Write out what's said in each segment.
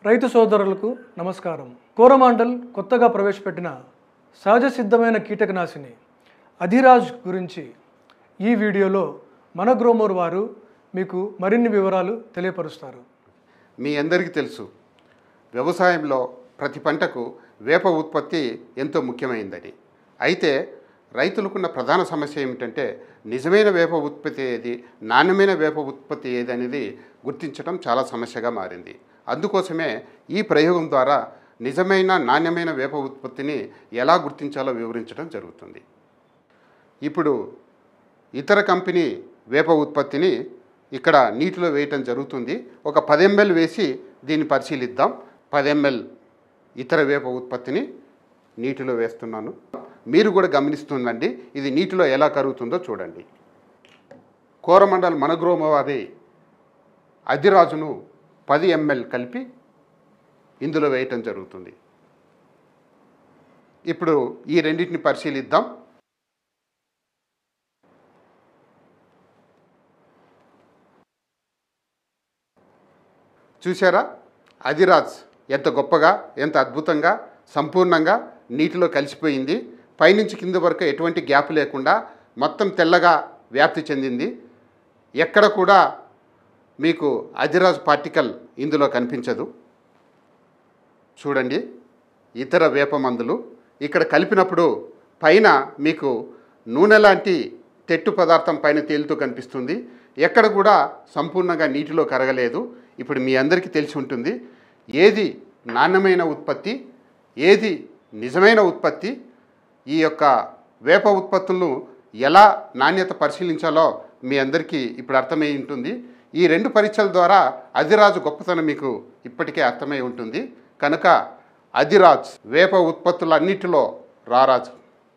రైతు సోదరులకు నమస్కారం కోరమాండల్ కొత్తగా ప్రవేశపెట్టిన సహజ సిద్ధమైన కీటకనాశిని అధిరాజ్ గురించి ఈ వీడియోలో మన గ్రోమోర్ వారు మీకు మరిన్ని వివరాలు తెలియపరుస్తారు మీ అందరికీ తెలుసు వ్యవసాయంలో ప్రతి పంటకు వేప ఉత్పత్తి ఎంతో ముఖ్యమైనదని అయితే రైతులకున్న ప్రధాన సమస్య ఏమిటంటే నిజమైన వేప ఉత్పత్తి ఏది నాణ్యమైన వేప ఉత్పత్తి ఏది అనేది గుర్తించడం చాలా సమస్యగా మారింది అందుకోసమే ఈ ప్రయోగం ద్వారా నిజమైన నాణ్యమైన వేప ఉత్పత్తిని ఎలా గుర్తించాలో వివరించడం జరుగుతుంది ఇప్పుడు ఇతర కంపెనీ వేప ఉత్పత్తిని ఇక్కడ నీటిలో వేయటం జరుగుతుంది ఒక పది ఎంఎల్ వేసి దీన్ని పరిశీలిద్దాం పది ఎంఎల్ ఇతర వేప ఉత్పత్తిని నీటిలో వేస్తున్నాను మీరు కూడా గమనిస్తుందండి ఇది నీటిలో ఎలా కరుగుతుందో చూడండి కోరమండల్ మనగ్రోమవాది అధిరాజును పది ఎంఎల్ కలిపి ఇందులో వేయటం జరుగుతుంది ఇప్పుడు ఈ రెండింటిని పరిశీలిద్దాం చూసారా అధిరాజ్ ఎంత గొప్పగా ఎంత అద్భుతంగా సంపూర్ణంగా నీటిలో కలిసిపోయింది పైనుంచి కింద వరకు ఎటువంటి గ్యాప్ లేకుండా మొత్తం తెల్లగా వ్యాప్తి చెందింది ఎక్కడ కూడా మీకు అధిరాజ్ పార్టికల్ ఇందులో కనిపించదు చూడండి ఇతర వేప మందులు ఇక్కడ కలిపినప్పుడు పైన మీకు నూనె లాంటి తెట్టు పదార్థం పైన తేలుతూ కనిపిస్తుంది ఎక్కడ కూడా సంపూర్ణంగా నీటిలో కరగలేదు ఇప్పుడు మీ అందరికీ తెలిసి ఉంటుంది ఏది నాణ్యమైన ఉత్పత్తి ఏది నిజమైన ఉత్పత్తి ఈ యొక్క వేప ఉత్పత్తులను ఎలా నాణ్యత పరిశీలించాలో మీ అందరికీ ఇప్పుడు అర్థమై ఉంటుంది ఈ రెండు పరీక్షల ద్వారా అధిరాజు గొప్పతనం మీకు ఇప్పటికే అర్థమై ఉంటుంది కనుక అధిరాజ్ వేప ఉత్పత్తులన్నిటిలో రారాజు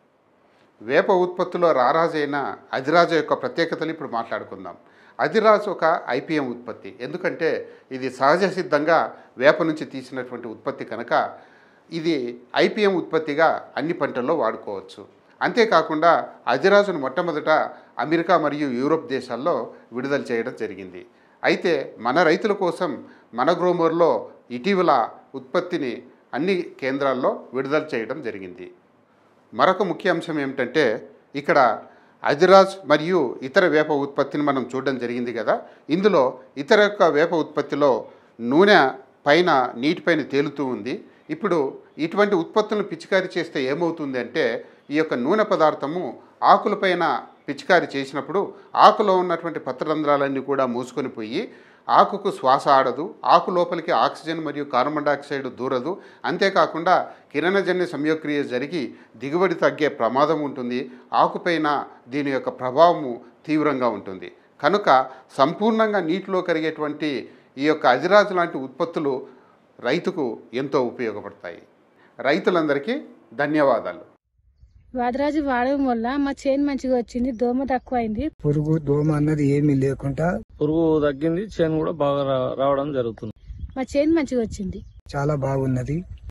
వేప ఉత్పత్తిలో రారాజు అయిన అధిరాజు యొక్క ప్రత్యేకతలు ఇప్పుడు మాట్లాడుకుందాం అధిరాజు ఒక ఐపీఎం ఉత్పత్తి ఎందుకంటే ఇది సహజ సిద్ధంగా వేప నుంచి తీసినటువంటి ఉత్పత్తి కనుక ఇది ఐపీఎం ఉత్పత్తిగా అన్ని పంటల్లో వాడుకోవచ్చు అంతేకాకుండా అధిరాజును మొట్టమొదట అమెరికా మరియు యూరోప్ దేశాల్లో విడుదల చేయడం జరిగింది అయితే మన రైతుల కోసం మన గ్రోమర్లో ఇటీవల ఉత్పత్తిని అన్ని కేంద్రాల్లో విడుదల చేయడం జరిగింది మరొక ముఖ్య అంశం ఏమిటంటే ఇక్కడ అధిరాజ్ మరియు ఇతర వేప ఉత్పత్తిని మనం చూడడం జరిగింది కదా ఇందులో ఇతర యొక్క వేప ఉత్పత్తిలో నూనె పైన నీటిపైన తేలుతూ ఉంది ఇప్పుడు ఇటువంటి ఉత్పత్తులను పిచికారీ చేస్తే ఏమవుతుంది అంటే ఈ యొక్క నూనె పదార్థము ఆకులపైన పిచికారీ చేసినప్పుడు ఆకులో ఉన్నటువంటి పత్రరంధ్రాలన్నీ కూడా మూసుకొని పోయి ఆకుకు శ్వాస ఆడదు ఆకు లోపలికి ఆక్సిజన్ మరియు కార్బన్ డైఆక్సైడ్ దూరదు అంతేకాకుండా కిరణజన్య సంయోక్రియ జరిగి దిగుబడి తగ్గే ప్రమాదం ఉంటుంది ఆకుపైన దీని యొక్క ప్రభావము తీవ్రంగా ఉంటుంది కనుక సంపూర్ణంగా నీటిలో కరిగేటువంటి ఈ యొక్క అధిరాజు లాంటి ఉత్పత్తులు రైతుకు ఎంతో ఉపయోగపడతాయి రైతులందరికీ ధన్యవాదాలు వదరాజు వాడడం వల్ల మా చేను మంచిగా వచ్చింది దోమ తక్కువ అయింది పురుగు దోమ అన్నది ఏమీ లేకుండా పురుగు తగ్గింది చేను కూడా బాగా రా- రావడం జరుగుతుంది మా చేను మంచిగా వచ్చింది చాలా బాగున్నది